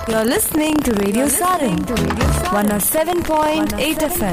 You're listening to Radio Sarin, 107.8 FM.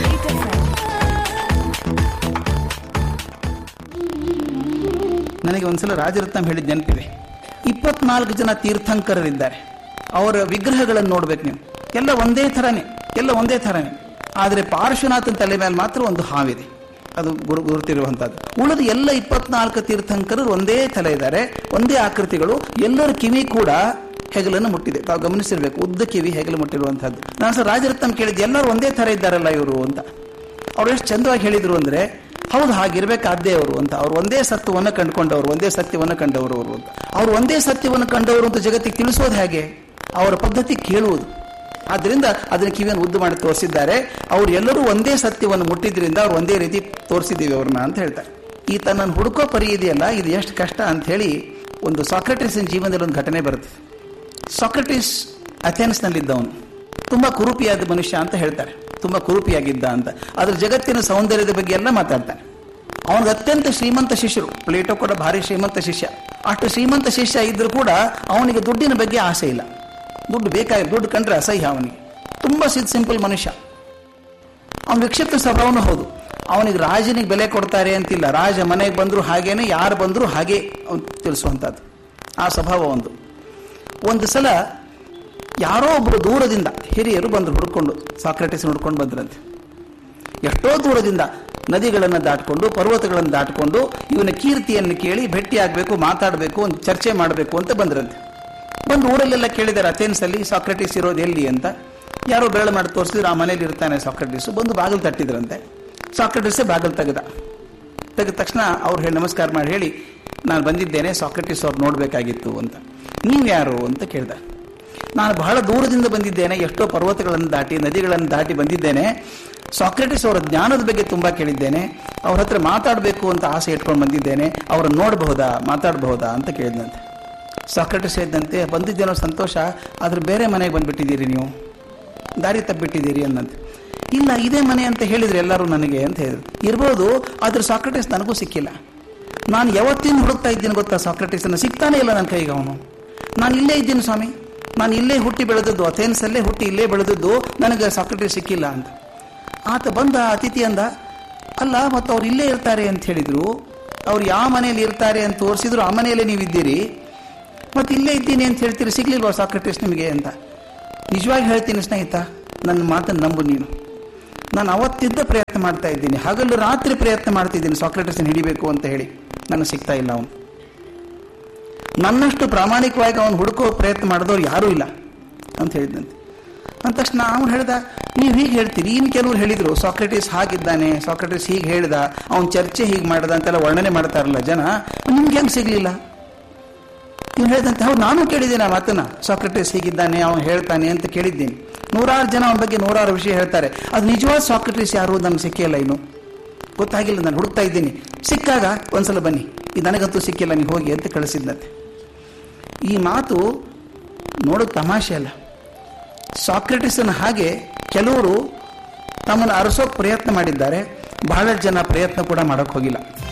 ನನಗೆ ಒಂದ್ಸಲ ರಾಜರತ್ನ ಹೇಳಿದ ನೆನಪಿದೆ ಇಪ್ಪತ್ನಾಲ್ಕು ಜನ ತೀರ್ಥಂಕರರಿದ್ದಾರೆ ಅವರ ವಿಗ್ರಹಗಳನ್ನು ನೋಡ್ಬೇಕು ನೀವು ಎಲ್ಲ ಒಂದೇ ಥರನೇ ಎಲ್ಲ ಒಂದೇ ಥರನೇ ಆದರೆ ಪಾರ್ಶ್ವನಾಥನ ತಲೆ ಮೇಲೆ ಮಾತ್ರ ಒಂದು ಹಾವಿದೆ ಅದು ಗುರು ಗುರುತಿರುವಂಥದ್ದು ಉಳಿದ ಎಲ್ಲ ಇಪ್ಪತ್ನಾಲ್ಕು ತೀರ್ಥಂಕರರು ಒಂದೇ ತಲೆ ಇದ್ದಾರೆ ಒಂದೇ ಆಕೃತಿಗಳು ಎಲ್ಲರ ಕಿವಿ ಕೂಡ ಹೆಗಲನ್ನು ಮುಟ್ಟಿದೆ ತಾವು ಗಮನಿಸಿರ್ಬೇಕು ಉದ್ದ ಕಿವಿ ಹೆಗಲು ಮುಟ್ಟಿರುವಂಥದ್ದು ನಾನು ಸಹ ರಾಜರತ್ನ ಕೇಳಿದ್ದು ಎಲ್ಲರೂ ಒಂದೇ ಥರ ಇದ್ದಾರಲ್ಲ ಇವರು ಅಂತ ಅವ್ರು ಎಷ್ಟು ಚಂದವಾಗಿ ಹೇಳಿದ್ರು ಅಂದ್ರೆ ಹೌದು ಹಾಗಿರ್ಬೇಕಾದ್ದೇ ಅವರು ಅಂತ ಅವ್ರು ಒಂದೇ ಸತ್ಯವನ್ನು ಕಂಡುಕೊಂಡವರು ಒಂದೇ ಸತ್ಯವನ್ನು ಕಂಡವರು ಅವರು ಅಂತ ಅವ್ರು ಒಂದೇ ಸತ್ಯವನ್ನು ಕಂಡವರು ಅಂತ ಜಗತ್ತಿಗೆ ತಿಳಿಸೋದು ಹೇಗೆ ಅವರ ಪದ್ಧತಿ ಕೇಳುವುದು ಆದ್ರಿಂದ ಅದನ್ನ ಕಿವಿಯನ್ನು ಉದ್ದು ಮಾಡಿ ತೋರಿಸಿದ್ದಾರೆ ಅವ್ರು ಎಲ್ಲರೂ ಒಂದೇ ಸತ್ಯವನ್ನು ಮುಟ್ಟಿದ್ರಿಂದ ಅವ್ರು ಒಂದೇ ರೀತಿ ತೋರಿಸಿದ್ದೀವಿ ಅವ್ರನ್ನ ಅಂತ ಹೇಳ್ತಾರೆ ಈ ತನ್ನನ್ನು ಹುಡುಕೋ ಪರಿ ಇದೆಯಲ್ಲ ಇದು ಎಷ್ಟು ಕಷ್ಟ ಅಂತ ಹೇಳಿ ಒಂದು ಸಾಕ್ರೆಟಿಸಿನ ಜೀವನದಲ್ಲಿ ಒಂದು ಘಟನೆ ಬರುತ್ತೆ ಸಾಕ್ರೆಟಿಸ್ ಅಥೆನ್ಸ್ನಲ್ಲಿದ್ದವನು ತುಂಬಾ ಕುರೂಪಿಯಾದ ಮನುಷ್ಯ ಅಂತ ಹೇಳ್ತಾರೆ ತುಂಬಾ ಕುರೂಪಿಯಾಗಿದ್ದ ಅಂತ ಅದ್ರ ಜಗತ್ತಿನ ಸೌಂದರ್ಯದ ಬಗ್ಗೆ ಎಲ್ಲ ಮಾತಾಡ್ತಾನೆ ಅವನಿಗೆ ಅತ್ಯಂತ ಶ್ರೀಮಂತ ಶಿಷ್ಯರು ಪ್ಲೇಟೋ ಕೂಡ ಭಾರಿ ಶ್ರೀಮಂತ ಶಿಷ್ಯ ಅಷ್ಟು ಶ್ರೀಮಂತ ಶಿಷ್ಯ ಇದ್ರೂ ಕೂಡ ಅವನಿಗೆ ದುಡ್ಡಿನ ಬಗ್ಗೆ ಆಸೆ ಇಲ್ಲ ದುಡ್ಡು ಬೇಕಾಗಿ ದುಡ್ಡು ಕಂಡ್ರೆ ಅಸಹ್ಯ ಅವನಿಗೆ ತುಂಬಾ ಸಿದ್ ಸಿಂಪಲ್ ಮನುಷ್ಯ ಅವನ ವಿಕ್ಷಿಪ್ತ ಸ್ವಭಾವನೂ ಹೌದು ಅವನಿಗೆ ರಾಜನಿಗೆ ಬೆಲೆ ಕೊಡ್ತಾರೆ ಅಂತಿಲ್ಲ ರಾಜ ಮನೆಗೆ ಬಂದ್ರು ಹಾಗೇನೆ ಯಾರು ಬಂದ್ರು ಹಾಗೆ ಅವ್ನು ತಿಳಿಸುವಂಥದ್ದು ಆ ಸ್ವಭಾವ ಒಂದು ಒಂದು ಸಲ ಯಾರೋ ಒಬ್ಬರು ದೂರದಿಂದ ಹಿರಿಯರು ಬಂದರು ಹುಡ್ಕೊಂಡು ಸಾಕ್ರೆಟಿಸ್ ಹುಡ್ಕೊಂಡು ಬಂದ್ರಂತೆ ಎಷ್ಟೋ ದೂರದಿಂದ ನದಿಗಳನ್ನು ದಾಟ್ಕೊಂಡು ಪರ್ವತಗಳನ್ನು ದಾಟ್ಕೊಂಡು ಇವನ ಕೀರ್ತಿಯನ್ನು ಕೇಳಿ ಭೇಟಿ ಆಗಬೇಕು ಮಾತಾಡಬೇಕು ಒಂದು ಚರ್ಚೆ ಮಾಡಬೇಕು ಅಂತ ಬಂದ್ರಂತೆ ಬಂದು ಊರಲ್ಲೆಲ್ಲ ಕೇಳಿದ್ದಾರೆ ಅಥೆನ್ಸಲ್ಲಿ ಸಾಕ್ರೆಟಿಸ್ ಇರೋದು ಎಲ್ಲಿ ಅಂತ ಯಾರೋ ಬೆರಳು ಮಾಡಿ ತೋರಿಸಿದ್ರು ಆ ಮನೇಲಿ ಇರ್ತಾನೆ ಸಾಕ್ರೆಟಿಸ್ ಬಂದು ಬಾಗಿಲು ತಟ್ಟಿದ್ರಂತೆ ಸಾಕ್ರೆಟಿಸೇ ಬಾಗಿಲು ತೆಗೆದ ತೆಗೆದ ತಕ್ಷಣ ಅವ್ರು ಹೇಳಿ ನಮಸ್ಕಾರ ಮಾಡಿ ಹೇಳಿ ನಾನು ಬಂದಿದ್ದೇನೆ ಸಾಕ್ರೆಟಿಸ್ ಅವ್ರು ನೋಡಬೇಕಾಗಿತ್ತು ಅಂತ ನೀವು ಯಾರು ಅಂತ ಕೇಳ್ದ ನಾನು ಬಹಳ ದೂರದಿಂದ ಬಂದಿದ್ದೇನೆ ಎಷ್ಟೋ ಪರ್ವತಗಳನ್ನು ದಾಟಿ ನದಿಗಳನ್ನು ದಾಟಿ ಬಂದಿದ್ದೇನೆ ಸಾಕ್ರೆಟಿಸ್ ಅವರ ಜ್ಞಾನದ ಬಗ್ಗೆ ತುಂಬಾ ಕೇಳಿದ್ದೇನೆ ಅವ್ರ ಹತ್ರ ಮಾತಾಡಬೇಕು ಅಂತ ಆಸೆ ಇಟ್ಕೊಂಡು ಬಂದಿದ್ದೇನೆ ಅವ್ರನ್ನ ನೋಡಬಹುದಾ ಮಾತಾಡಬಹುದಾ ಅಂತ ಕೇಳಿದಂತೆ ಸಾಕ್ರೆಟಿಸ್ ಹೇಳಿದಂತೆ ಬಂದಿದ್ದೇನೋ ಸಂತೋಷ ಆದ್ರೆ ಬೇರೆ ಮನೆಗೆ ಬಂದ್ಬಿಟ್ಟಿದ್ದೀರಿ ನೀವು ದಾರಿ ತಪ್ಪಿಟ್ಟಿದ್ದೀರಿ ಅನ್ನಂತೆ ಇಲ್ಲ ಇದೇ ಮನೆ ಅಂತ ಹೇಳಿದ್ರು ಎಲ್ಲರೂ ನನಗೆ ಅಂತ ಹೇಳಿದ್ರು ಇರ್ಬೋದು ಆದ್ರೆ ಸಾಕ್ರೆಟಿಸ್ ನನಗೂ ಸಿಕ್ಕಿಲ್ಲ ನಾನು ಯಾವತ್ತಿನ ಹುಡುಕ್ತಾ ಇದ್ದೀನಿ ಗೊತ್ತಾ ಸಾಕ್ರೆಟಿಸನ್ನ ಸಿಗ್ತಾನೆ ಇಲ್ಲ ನನ್ನ ಕೈಗೆ ಅವನು ನಾನು ಇಲ್ಲೇ ಇದ್ದೀನಿ ಸ್ವಾಮಿ ನಾನು ಇಲ್ಲೇ ಹುಟ್ಟಿ ಬೆಳೆದದ್ದು ಅಥೆನ್ಸಲ್ಲೇ ಹುಟ್ಟಿ ಇಲ್ಲೇ ಬೆಳೆದದ್ದು ನನಗೆ ಸಾಕ್ರೆಟಿಸ್ ಸಿಕ್ಕಿಲ್ಲ ಅಂತ ಆತ ಬಂದ ಅತಿಥಿ ಅಂದ ಅಲ್ಲ ಮತ್ತು ಅವ್ರು ಇಲ್ಲೇ ಇರ್ತಾರೆ ಅಂತ ಹೇಳಿದ್ರು ಅವ್ರು ಯಾವ ಮನೆಯಲ್ಲಿ ಇರ್ತಾರೆ ಅಂತ ತೋರಿಸಿದ್ರು ಆ ಮನೆಯಲ್ಲೇ ನೀವಿದ್ದೀರಿ ಮತ್ತೆ ಇಲ್ಲೇ ಇದ್ದೀನಿ ಅಂತ ಹೇಳ್ತೀರಿ ಸಿಗ್ಲಿಲ್ವಾ ಸಾಕ್ರೆಟಿಸ್ ನಿಮಗೆ ಅಂತ ನಿಜವಾಗಿ ಹೇಳ್ತೀನಿ ಸ್ನೇಹಿತ ನನ್ನ ಮಾತನ್ನು ನಂಬು ನೀನು ನಾನು ಅವತ್ತಿದ್ದ ಪ್ರಯತ್ನ ಮಾಡ್ತಾ ಇದ್ದೀನಿ ಹಗಲು ರಾತ್ರಿ ಪ್ರಯತ್ನ ಮಾಡ್ತಿದ್ದೀನಿ ಸಾಕ್ರೆಟಿಸ್ನ ಹಿಡಿಬೇಕು ಅಂತ ಹೇಳಿ ನನಗೆ ಸಿಗ್ತಾ ಇಲ್ಲ ಅವನು ನನ್ನಷ್ಟು ಪ್ರಾಮಾಣಿಕವಾಗಿ ಅವನು ಹುಡುಕೋ ಪ್ರಯತ್ನ ಮಾಡಿದವ್ರು ಯಾರೂ ಇಲ್ಲ ಅಂತ ಹೇಳಿದಂತೆ ಅಂದ ತಕ್ಷಣ ಅವನು ಹೇಳ್ದ ನೀವು ಹೀಗೆ ಹೇಳ್ತೀರಿ ಇನ್ನು ಕೆಲವರು ಹೇಳಿದ್ರು ಸಾಕ್ರೆಟಿಸ್ ಹಾಗಿದ್ದಾನೆ ಸಾಕ್ರೆಟಿಸ್ ಹೀಗೆ ಹೇಳ್ದ ಅವನ ಚರ್ಚೆ ಹೀಗೆ ಮಾಡ್ದ ಅಂತೆಲ್ಲ ವರ್ಣನೆ ಮಾಡ್ತಾರಲ್ಲ ಜನ ನಿಮ್ಗೆ ಹೆಂಗೆ ಸಿಗ್ಲಿಲ್ಲ ಇವ್ನು ಹೇಳಿದಂತೆ ಹೌದು ನಾನು ಕೇಳಿದ್ದೇನೆ ಆ ಮಾತನ್ನ ಸಾಕ್ರೆಟಿಸ್ ಹೀಗಿದ್ದಾನೆ ಅವನು ಹೇಳ್ತಾನೆ ಅಂತ ಕೇಳಿದ್ದೀನಿ ನೂರಾರು ಜನ ಅವನ ಬಗ್ಗೆ ನೂರಾರು ವಿಷಯ ಹೇಳ್ತಾರೆ ಅದು ನಿಜವಾದ ಸಾಕ್ರೆಟಿಸ್ ಯಾರು ನಮ್ಗೆ ಸಿಕ್ಕಿಲ್ಲ ಇನ್ನು ಗೊತ್ತಾಗಿಲ್ಲ ನಾನು ಹುಡುಕ್ತಾ ಇದ್ದೀನಿ ಸಿಕ್ಕಾಗ ಒಂದ್ಸಲ ಬನ್ನಿ ಇದು ನನಗಂತೂ ಸಿಕ್ಕಿಲ್ಲ ನೀವು ಹೋಗಿ ಅಂತ ಕಳಿಸಿದ್ದಂತೆ ಈ ಮಾತು ನೋಡೋದು ತಮಾಷೆ ಅಲ್ಲ ಸಾಕ್ರೆಟಿಸನ ಹಾಗೆ ಕೆಲವರು ತಮ್ಮನ್ನು ಅರಸೋಕ್ ಪ್ರಯತ್ನ ಮಾಡಿದ್ದಾರೆ ಬಹಳ ಜನ ಪ್ರಯತ್ನ ಕೂಡ ಮಾಡೋಕೆ ಹೋಗಿಲ್ಲ